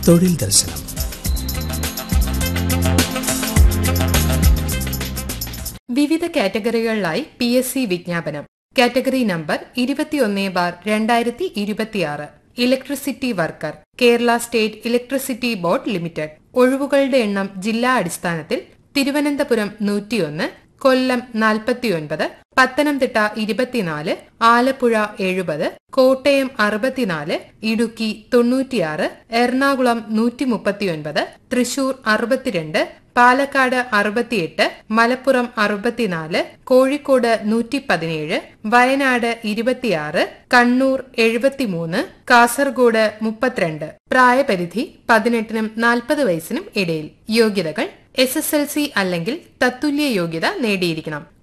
തൊഴിൽ ദർശനം വിവിധ കാറ്റഗറികളിലായി പി എസ് സി വിജ്ഞാപനം കാറ്റഗറി നമ്പർ ഇരുപത്തിയൊന്ന് ബാർ രണ്ടായിരത്തി ഇരുപത്തിയാറ് electricity worker Kerala state electricity board limited ഒഴിവുകളുടെ എണ്ണം ജില്ലാ അടിസ്ഥാനത്തിൽ തിരുവനന്തപുരം നൂറ്റിയൊന്ന് കൊല്ലം നാൽപ്പത്തിയൊൻപത് പത്തനംതിട്ട ഇരുപത്തിനാല് ആലപ്പുഴ എഴുപത് കോട്ടയം അറുപത്തിനാല് ഇടുക്കി തൊണ്ണൂറ്റിയാറ് എറണാകുളം നൂറ്റി മുപ്പത്തിയൊൻപത് തൃശൂർ അറുപത്തിരണ്ട് പാലക്കാട് അറുപത്തിയെട്ട് മലപ്പുറം അറുപത്തിനാല് കോഴിക്കോട് നൂറ്റി പതിനേഴ് വയനാട് ഇരുപത്തിയാറ് കണ്ണൂർ എഴുപത്തിമൂന്ന് കാസർഗോഡ് മുപ്പത്തിരണ്ട് പ്രായപരിധി പതിനെട്ടിനും നാൽപ്പത് വയസ്സിനും ഇടയിൽ യോഗ്യതകൾ എസ് എസ് എൽ സി അല്ലെങ്കിൽ തത്തുല്യ യോഗ്യത നേടിയിരിക്കണം